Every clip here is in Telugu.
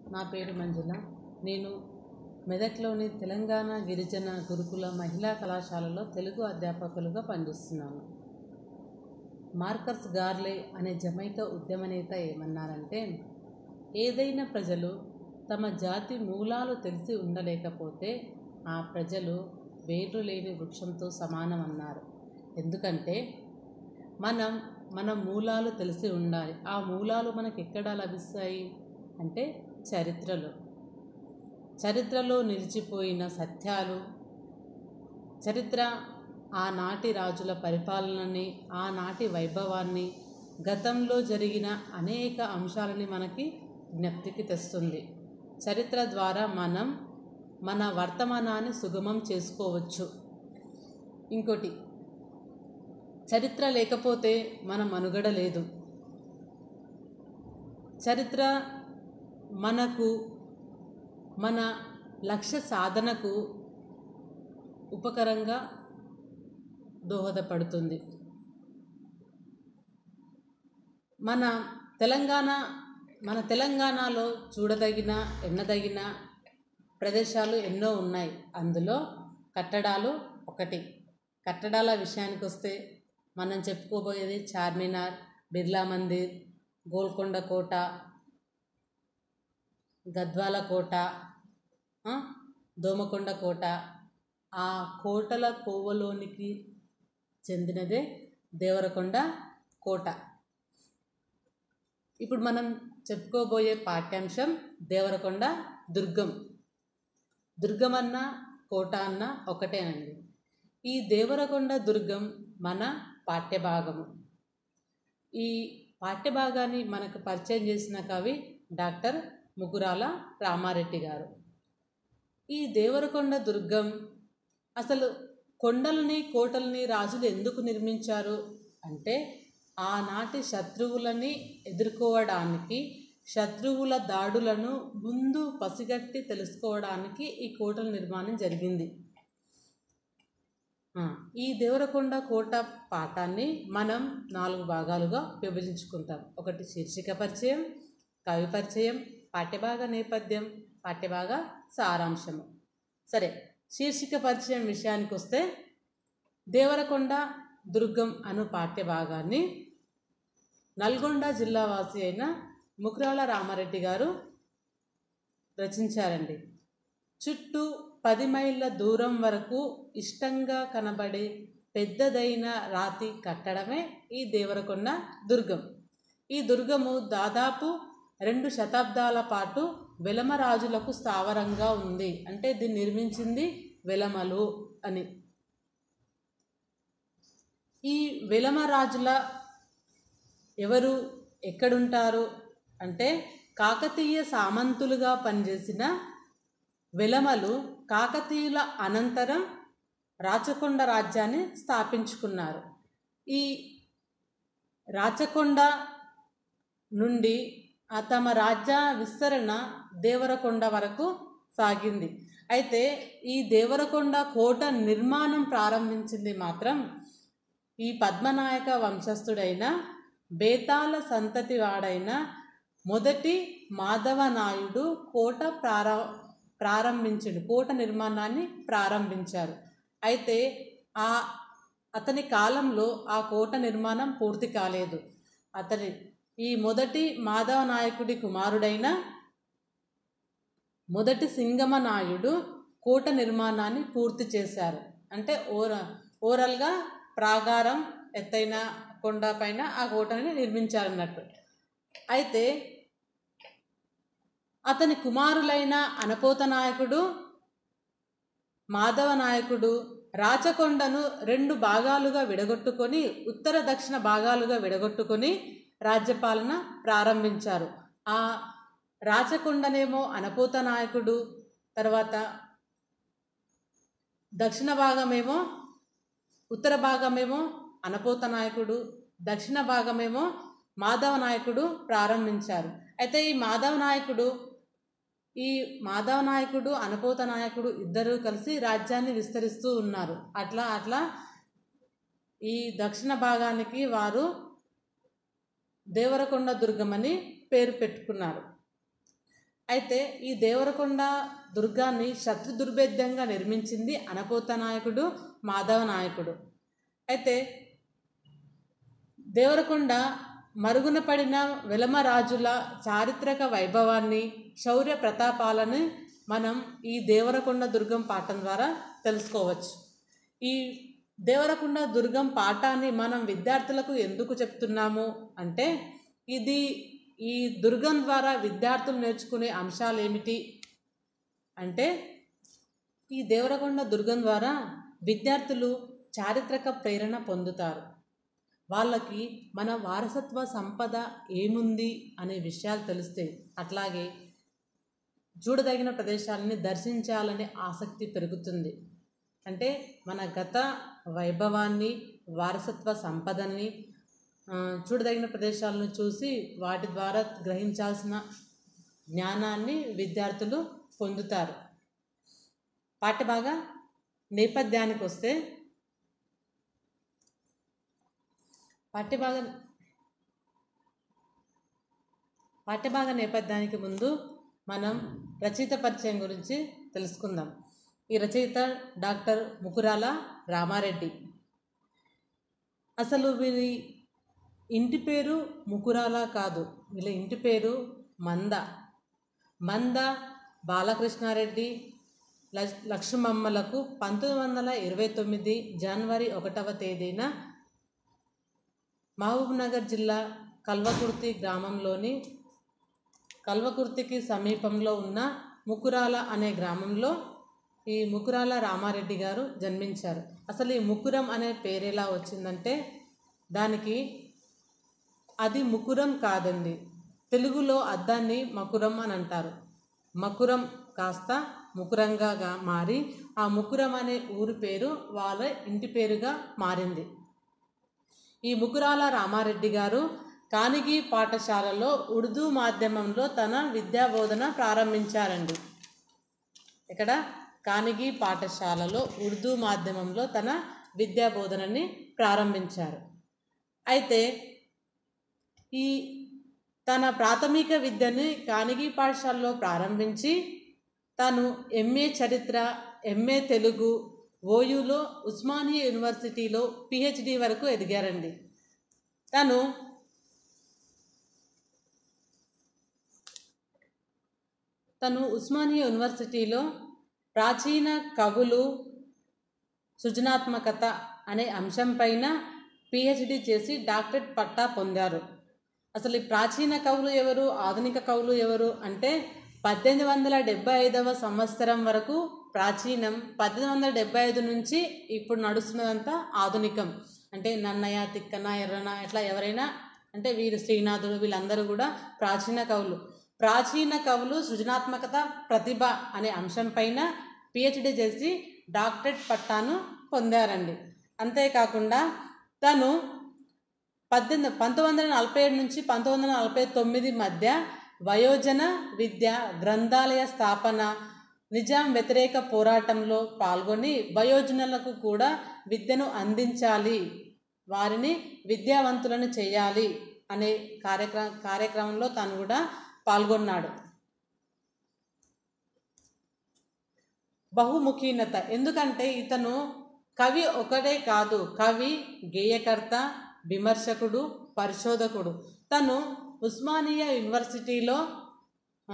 నా పేరు మంజుల నేను మెదక్లోని తెలంగాణ గిరిజన గురుకుల మహిళా కళాశాలలో తెలుగు అధ్యాపకులుగా పనిచేస్తున్నాను మార్కర్స్ గార్లే అనే జమైకా ఉద్యమ నేత ఏమన్నారంటే ఏదైనా ప్రజలు తమ జాతి మూలాలు తెలిసి ఉండలేకపోతే ఆ ప్రజలు వేర్లు లేని వృక్షంతో సమానమన్నారు ఎందుకంటే మనం మన మూలాలు తెలిసి ఉండాలి ఆ మూలాలు మనకు ఎక్కడ లభిస్తాయి అంటే చరిత్రలో చరిత్రలో నిలిచిపోయిన సత్యాలు చరిత్ర ఆనాటి రాజుల పరిపాలనని ఆనాటి వైభవాన్ని గతంలో జరిగిన అనేక అంశాలని మనకి జ్ఞప్తికి తెస్తుంది చరిత్ర ద్వారా మనం మన వర్తమానాన్ని సుగమం చేసుకోవచ్చు ఇంకోటి చరిత్ర లేకపోతే మన మనుగడ లేదు చరిత్ర మనకు మన లక్ష్య సాధనకు ఉపకరంగా దోహదపడుతుంది మన తెలంగాణ మన తెలంగాణలో చూడదగిన ఎన్నదగిన ప్రదేశాలు ఎన్నో ఉన్నాయి అందులో కట్టడాలు ఒకటి కట్టడాల విషయానికి వస్తే మనం చెప్పుకోబోయేది చార్మినార్ బిర్లా మందిర్ గోల్కొండ కోట గద్వాల కోట ఆ, దోమకొండ కోట ఆ కోటల కోవలోనికి చెందినదే దేవరకొండ కోట ఇప్పుడు మనం చెప్పుకోబోయే పాఠ్యాంశం దేవరకొండ దుర్గం దుర్గం అన్న కోట అన్న ఒకటేనండి ఈ దేవరకొండ దుర్గం మన పాఠ్యభాగము ఈ పాఠ్యభాగాన్ని మనకు పరిచయం చేసిన కవి డాక్టర్ ముగురాల రామారెడ్డి గారు ఈ దేవరకొండ దుర్గం అసలు కొండలని కోటలని రాజులు ఎందుకు నిర్మించారు అంటే ఆనాటి శత్రువులని ఎదుర్కోవడానికి శత్రువుల దాడులను ముందు పసిగట్టి తెలుసుకోవడానికి ఈ కోటల నిర్మాణం జరిగింది ఆ, ఈ దేవరకొండ కోట పాఠాన్ని మనం నాలుగు భాగాలుగా విభజించుకుంటాం ఒకటి శీర్షిక పరిచయం కవి పరిచయం పాఠ్యభాగ నేపథ్యం పాఠ్యభాగ సారాంశము సరే శీర్షిక పరిచయం విషయానికి వస్తే దేవరకొండ దుర్గం అను పాఠ్యభాగాన్ని నల్గొండ జిల్లా వాసి అయిన ముకురాల రామారెడ్డి గారు రచించారండి చుట్టూ పది మైళ్ళ దూరం వరకు ఇష్టంగా కనబడే పెద్దదైన రాతి కట్టడమే ఈ దేవరకొండ దుర్గం ఈ దుర్గము దాదాపు రెండు శతాబ్దాల పాటు వెలమరాజులకు స్థావరంగా ఉంది అంటే దీన్ని నిర్మించింది వెలమలు అని ఈ వెలమరాజుల ఎవరు ఎక్కడుంటారు అంటే కాకతీయ సామంతులుగా పనిచేసిన వెలమలు కాకతీయుల అనంతరం రాచకొండ రాజ్యాన్ని స్థాపించుకున్నారు ఈ రాచకొండ నుండి ఆ తమ రాజ్య విస్తరణ దేవరకొండ వరకు సాగింది అయితే ఈ దేవరకొండ కోట నిర్మాణం ప్రారంభించింది మాత్రం ఈ పద్మనాయక వంశస్థుడైన బేతాళ సంతతి వాడైన మొదటి మాధవ నాయుడు కోట ప్రార ప్రారంభించిండు కోట నిర్మాణాన్ని ప్రారంభించారు అయితే ఆ అతని కాలంలో ఆ కోట నిర్మాణం పూర్తి కాలేదు అతని ఈ మొదటి మాధవ నాయకుడి కుమారుడైన మొదటి సింగమ నాయుడు కోట నిర్మాణాన్ని పూర్తి చేశారు అంటే ఓర ఓరల్గా ప్రాగారం ఎత్తైన కొండ పైన ఆ కోటని నిర్మించారన్నట్టు అయితే అతని కుమారులైన అనపోత నాయకుడు మాధవ నాయకుడు రాచకొండను రెండు భాగాలుగా విడగొట్టుకొని ఉత్తర దక్షిణ భాగాలుగా విడగొట్టుకొని రాజ్యపాలన ప్రారంభించారు ఆ రాచకొండనేమో అనపోత నాయకుడు తర్వాత దక్షిణ భాగమేమో ఉత్తర భాగమేమో అనపోత నాయకుడు దక్షిణ భాగమేమో మాధవ నాయకుడు ప్రారంభించారు అయితే ఈ మాధవ నాయకుడు ఈ మాధవ నాయకుడు అనపోత నాయకుడు ఇద్దరూ కలిసి రాజ్యాన్ని విస్తరిస్తూ ఉన్నారు అట్లా అట్లా ఈ దక్షిణ భాగానికి వారు దేవరకొండ దుర్గం అని పేరు పెట్టుకున్నారు అయితే ఈ దేవరకొండ దుర్గాన్ని శత్రు దుర్భేద్యంగా నిర్మించింది అనపోత నాయకుడు మాధవ నాయకుడు అయితే దేవరకొండ మరుగున పడిన వెలమ రాజుల చారిత్రక వైభవాన్ని శౌర్య ప్రతాపాలను మనం ఈ దేవరకొండ దుర్గం పాఠం ద్వారా తెలుసుకోవచ్చు ఈ దేవరకొండ దుర్గం పాఠాన్ని మనం విద్యార్థులకు ఎందుకు చెప్తున్నాము అంటే ఇది ఈ దుర్గం ద్వారా విద్యార్థులు నేర్చుకునే అంశాలు ఏమిటి అంటే ఈ దేవరకొండ దుర్గం ద్వారా విద్యార్థులు చారిత్రక ప్రేరణ పొందుతారు వాళ్ళకి మన వారసత్వ సంపద ఏముంది అనే విషయాలు తెలుస్తాయి అట్లాగే చూడదగిన ప్రదేశాలని దర్శించాలనే ఆసక్తి పెరుగుతుంది అంటే మన గత వైభవాన్ని వారసత్వ సంపదని ఆ, చూడదగిన ప్రదేశాలను చూసి వాటి ద్వారా గ్రహించాల్సిన జ్ఞానాన్ని విద్యార్థులు పొందుతారు పాఠ్యభాగ నేపథ్యానికి వస్తే పాఠ్యభాగ పాఠ్యభాగ నేపథ్యానికి ముందు మనం రచయిత పరిచయం గురించి తెలుసుకుందాం ఈ రచయిత డాక్టర్ ముకురాల రామారెడ్డి అసలు వీరి ఇంటి పేరు ముకురాల కాదు వీళ్ళ ఇంటి పేరు మంద మంద బాలకృష్ణారెడ్డి లక్ష్- లక్ష్మమ్మలకు పంతొమ్మిది వందల ఇరవై తొమ్మిది జనవరి ఒకటవ తేదీన మహబూబ్నగర్ జిల్లా కల్వకుర్తి గ్రామంలోని కల్వకుర్తికి సమీపంలో ఉన్న ముకురాల అనే గ్రామంలో ఈ ముకురాల రామారెడ్డి గారు జన్మించారు అసలు ఈ ముకురం అనే పేరు ఎలా వచ్చిందంటే దానికి అది ముకురం కాదండి తెలుగులో అద్దాన్ని మకురం అని అంటారు మకురం కాస్త ముకురంగా గా- మారి ఆ ముకురం అనే ఊరి పేరు వాళ్ళ ఇంటి పేరుగా మారింది ఈ ముకురాల రామారెడ్డి గారు కానిగి పాఠశాలలో ఉర్దూ మాధ్యమంలో తన విద్యా బోధన ప్రారంభించారండి ఇక్కడ కానిగి పాఠశాలలో ఉర్దూ మాధ్యమంలో తన విద్యా బోధనని ప్రారంభించారు అయితే ఈ తన ప్రాథమిక విద్యని కానిగి పాఠశాలలో ప్రారంభించి తను ఎంఏ చరిత్ర ఎంఏ తెలుగు ఓయూలో ఉస్మానియా యూనివర్సిటీలో పిహెచ్డి వరకు ఎదిగారండి తను తను ఉస్మానియా యూనివర్సిటీలో ప్రాచీన కవులు సృజనాత్మకత అనే అంశంపైన పిహెచ్డి చేసి డాక్టరేట్ పట్టా పొందారు అసలు ఈ ప్రాచీన కవులు ఎవరు ఆధునిక కవులు ఎవరు అంటే పద్దెనిమిది వందల డెబ్బై ఐదవ సంవత్సరం వరకు ప్రాచీనం పద్దెనిమిది వందల డెబ్బై ఐదు నుంచి ఇప్పుడు నడుస్తున్నదంతా ఆధునికం అంటే నన్నయ్య తిక్కన ఎర్రన ఇట్లా ఎవరైనా అంటే వీరు శ్రీనాథుడు వీళ్ళందరూ కూడా ప్రాచీన కవులు ప్రాచీన కవులు సృజనాత్మకత ప్రతిభ అనే అంశం పైన పిహెచ్డి చేసి డాక్టరేట్ పట్టాను పొందారండి అంతేకాకుండా తను పద్దెనిమిది పంతొమ్మిది వందల నలభై ఏడు నుంచి పంతొమ్మిది వందల నలభై తొమ్మిది మధ్య వయోజన విద్య గ్రంథాలయ స్థాపన నిజాం వ్యతిరేక పోరాటంలో పాల్గొని వయోజనులకు కూడా విద్యను అందించాలి వారిని విద్యావంతులను చేయాలి అనే కార్యక్రమ కార్యక్రమంలో తను కూడా పాల్గొన్నాడు బహుముఖీనత ఎందుకంటే ఇతను కవి ఒకటే కాదు కవి గేయకర్త విమర్శకుడు పరిశోధకుడు తను ఉస్మానియా యూనివర్సిటీలో ఆ,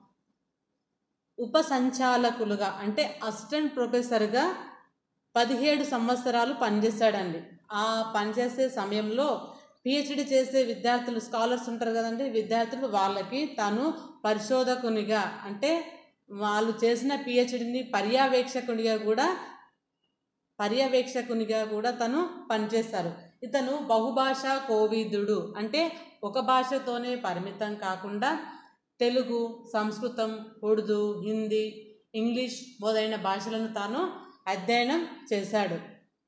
ఉప సంచాలకులుగా అంటే అసిస్టెంట్ ప్రొఫెసర్గా పదిహేడు సంవత్సరాలు పనిచేశాడండి ఆ పనిచేసే సమయంలో పిహెచ్డి చేసే విద్యార్థులు స్కాలర్స్ ఉంటారు కదండి విద్యార్థులు వాళ్ళకి తను పరిశోధకునిగా అంటే వాళ్ళు చేసిన పిహెచ్డిని పర్యవేక్షకునిగా కూడా పర్యవేక్షకునిగా కూడా తను పనిచేస్తారు ఇతను బహుభాషా కోవిదుడు అంటే ఒక భాషతోనే పరిమితం కాకుండా తెలుగు సంస్కృతం ఉర్దూ హిందీ ఇంగ్లీష్ మొదలైన భాషలను తాను అధ్యయనం చేశాడు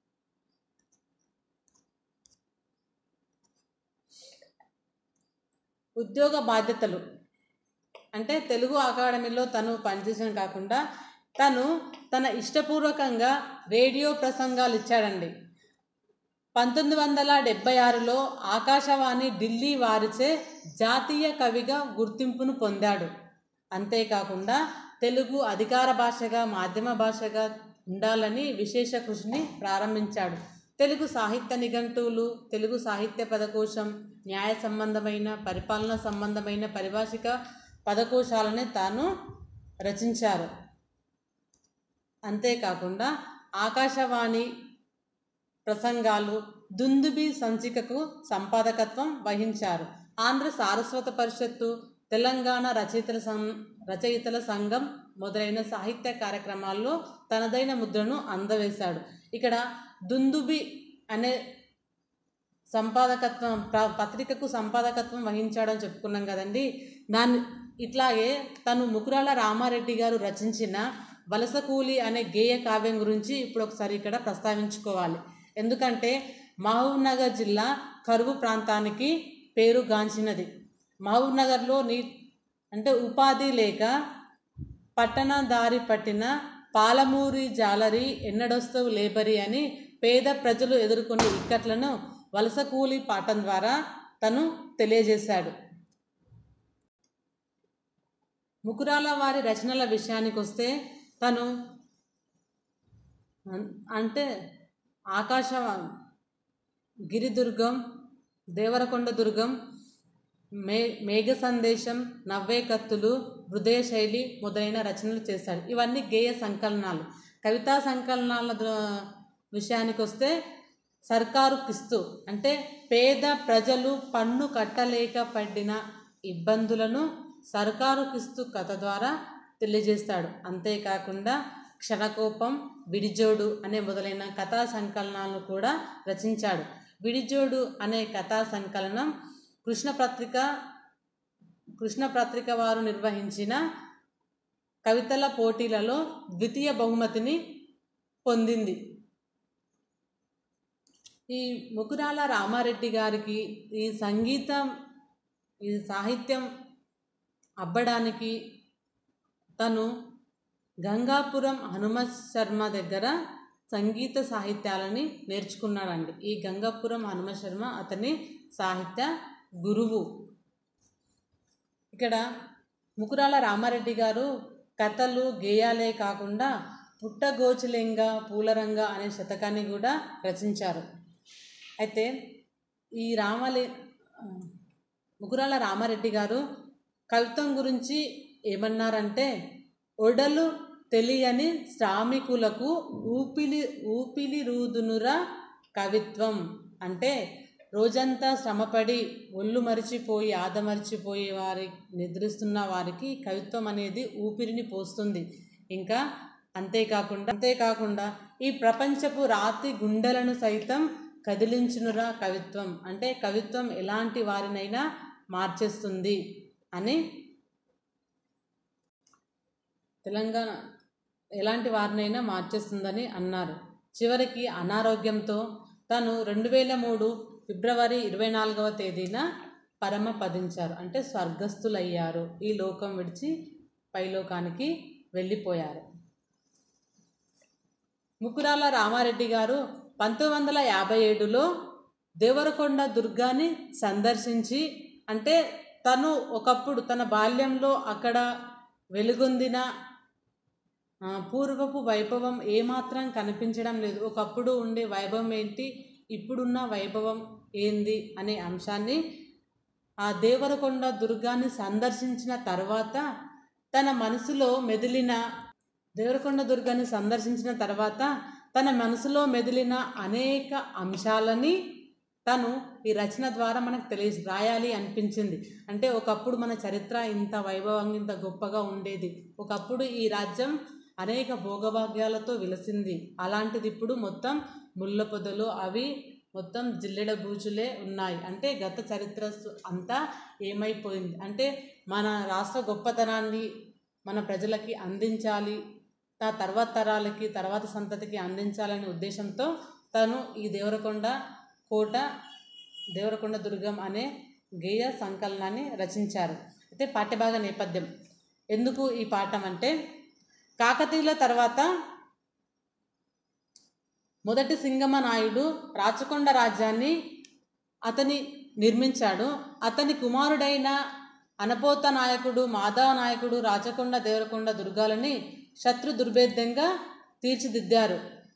ఉద్యోగ బాధ్యతలు అంటే తెలుగు అకాడమీలో తను పనిచేసిన కాకుండా తను తన ఇష్టపూర్వకంగా రేడియో ప్రసంగాలు ఇచ్చాడండి పంతొమ్మిది వందల డెబ్బై ఆరులో ఆకాశవాణి ఢిల్లీ వారిచే జాతీయ కవిగా గుర్తింపును పొందాడు అంతేకాకుండా తెలుగు అధికార భాషగా మాధ్యమ భాషగా ఉండాలని విశేష కృషిని ప్రారంభించాడు తెలుగు సాహిత్య నిఘంటువులు తెలుగు సాహిత్య పదకోశం న్యాయ సంబంధమైన పరిపాలన సంబంధమైన పరిభాషిక పదకోశాలని తాను రచించారు అంతేకాకుండా ఆకాశవాణి ప్రసంగాలు దుందుబి సంచికకు సంపాదకత్వం వహించారు ఆంధ్ర సారస్వత పరిషత్తు తెలంగాణ రచయితల సం రచయితల సంఘం మొదలైన సాహిత్య కార్యక్రమాల్లో తనదైన ముద్రను అందవేశాడు ఇక్కడ దుందుబి అనే సంపాదకత్వం ప్ర- పత్రికకు సంపాదకత్వం వహించాడని చెప్పుకున్నాం కదండి దాన్ని ఇట్లాగే తను ముకురాల రామారెడ్డి గారు రచించిన వలస కూలి అనే గేయ కావ్యం గురించి ఇప్పుడు ఒకసారి ఇక్కడ ప్రస్తావించుకోవాలి ఎందుకంటే మహబూబ్ నగర్ జిల్లా కరువు ప్రాంతానికి పేరుగాంచినది మహబూబ్ నగర్లో నీ అంటే ఉపాధి లేక పట్టణ దారి పట్టిన పాలమూరి జాలరి ఎన్నడొస్తవు లేబరి అని పేద ప్రజలు ఎదుర్కొనే ఇక్కట్లను వలస కూలి పాఠం ద్వారా తను తెలియజేశాడు ముకురాల వారి రచనల విషయానికి వస్తే తను అన్- అంటే ఆకాశ గిరిదుర్గం దేవరకొండ దుర్గం మే మేఘ సందేశం నవ్వే కత్తులు హృదయ శైలి మొదలైన రచనలు చేశాడు ఇవన్నీ గేయ సంకలనాలు కవితా సంకలనాల ద్ర- విషయానికి వస్తే సర్కారు కిస్తు అంటే పేద ప్రజలు పన్ను కట్టలేక పడిన ఇబ్బందులను సర్కారు కిస్తు కథ ద్వారా తెలియజేస్తాడు అంతేకాకుండా క్షణకోపం విడిజోడు అనే మొదలైన కథా సంకలనాలను కూడా రచించాడు విడిజోడు అనే కథా సంకలనం కృష్ణపత్రిక కృష్ణపత్రిక వారు నిర్వహించిన కవితల పోటీలలో ద్వితీయ బహుమతిని పొందింది ఈ ముకురాల రామారెడ్డి గారికి ఈ సంగీతం ఈ సాహిత్యం అబ్బడానికి తను గంగాపురం హనుమత్ శర్మ దగ్గర సంగీత సాహిత్యాలని నేర్చుకున్నాడండి ఈ గంగాపురం హనుమత్ శర్మ అతని సాహిత్య గురువు ఇక్కడ ముకురాల రామారెడ్డి గారు కథలు గేయాలే కాకుండా పుట్టగోచులింగ పూలరంగ అనే శతకాన్ని కూడా రచించారు అయితే ఈ రామలి ఆ, ముకురాల రామారెడ్డి గారు కవిత్వం గురించి ఏమన్నారంటే ఒడలు తెలియని శ్రామికులకు ఊపిలి ఊపిలి రూదునురా కవిత్వం అంటే రోజంతా శ్రమపడి ఒళ్ళు మరిచిపోయి ఆదమరిచిపోయే వారి నిద్రిస్తున్న వారికి కవిత్వం అనేది ఊపిరిని పోస్తుంది ఇంకా అంతేకాకుండా అంతేకాకుండా ఈ ప్రపంచపు రాతి గుండెలను సైతం కదిలించునురా కవిత్వం అంటే కవిత్వం ఎలాంటి వారినైనా మార్చేస్తుంది అని తెలంగాణ ఎలాంటి వారినైనా మార్చేస్తుందని అన్నారు చివరికి అనారోగ్యంతో తను రెండు వేల మూడు ఫిబ్రవరి ఇరవై నాలుగవ తేదీన పరమపదించారు అంటే స్వర్గస్థులయ్యారు ఈ లోకం విడిచి పైలోకానికి వెళ్ళిపోయారు ముకురాల రామారెడ్డి గారు పంతొమ్మిది వందల యాభై ఏడులో దేవరకొండ దుర్గాన్ని సందర్శించి అంటే తను ఒకప్పుడు తన బాల్యంలో అక్కడ వెలుగొందిన ఆ, పూర్వపు వైభవం ఏమాత్రం కనిపించడం లేదు ఒకప్పుడు ఉండే వైభవం ఏంటి ఇప్పుడున్న వైభవం ఏంది అనే అంశాన్ని ఆ దేవరకొండ దుర్గాన్ని సందర్శించిన తర్వాత తన మనసులో మెదిలిన దేవరకొండ దుర్గాన్ని సందర్శించిన తర్వాత తన మనసులో మెదిలిన అనేక అంశాలని తను ఈ రచన ద్వారా మనకు తెలియ రాయాలి అనిపించింది అంటే ఒకప్పుడు మన చరిత్ర ఇంత వైభవంగా ఇంత గొప్పగా ఉండేది ఒకప్పుడు ఈ రాజ్యం అనేక భోగభాగ్యాలతో విలసింది అలాంటిది ఇప్పుడు మొత్తం ముళ్ళ పొదలు అవి మొత్తం జిల్లెడ బూజులే ఉన్నాయి అంటే గత చరిత్ర సు- అంతా ఏమైపోయింది అంటే మన రాష్ట్ర గొప్పతనాన్ని మన ప్రజలకి అందించాలి ఆ తర్వాత తరాలకి తర్వాత సంతతికి అందించాలనే ఉద్దేశంతో తను ఈ దేవరకొండ కోట దేవరకొండ దుర్గం అనే గేయ సంకలనాన్ని రచించారు అయితే పాఠ్యభాగ నేపథ్యం ఎందుకు ఈ పాఠం అంటే కాకతీయుల తర్వాత మొదటి సింగమ నాయుడు రాచకొండ రాజ్యాన్ని అతని నిర్మించాడు అతని కుమారుడైన అనపోత నాయకుడు మాధవ నాయకుడు రాచకొండ దేవరకొండ దుర్గాలని శత్రు దుర్భేద్యంగా తీర్చిదిద్దారు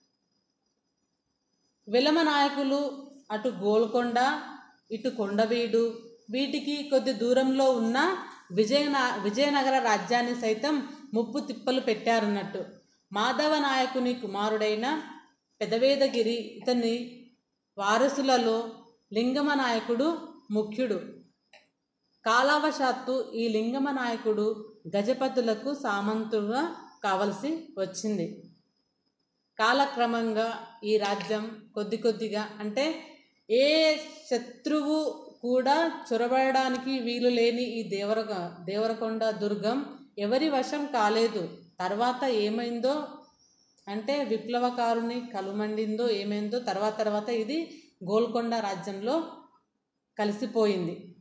విలమ నాయకులు అటు గోల్కొండ ఇటు కొండవీడు వీటికి కొద్ది దూరంలో ఉన్న విజయన విజయనగర రాజ్యాన్ని సైతం ముప్పు తిప్పలు పెట్టారన్నట్టు మాధవ నాయకుని కుమారుడైన పెదవేదగిరి ఇతని వారసులలో లింగమ నాయకుడు ముఖ్యుడు కాలావశాత్తు ఈ లింగమ నాయకుడు గజపతులకు సామంతుడుగా కావలసి వచ్చింది కాలక్రమంగా ఈ రాజ్యం కొద్ది కొద్దిగా అంటే ఏ శత్రువు కూడా చొరబడడానికి వీలు లేని ఈ దేవర దేవరకొండ దుర్గం ఎవరి వశం కాలేదు తర్వాత ఏమైందో అంటే విప్లవకారుని కలుమండిందో ఏమైందో తర్వాత తర్వాత ఇది గోల్కొండ రాజ్యంలో కలిసిపోయింది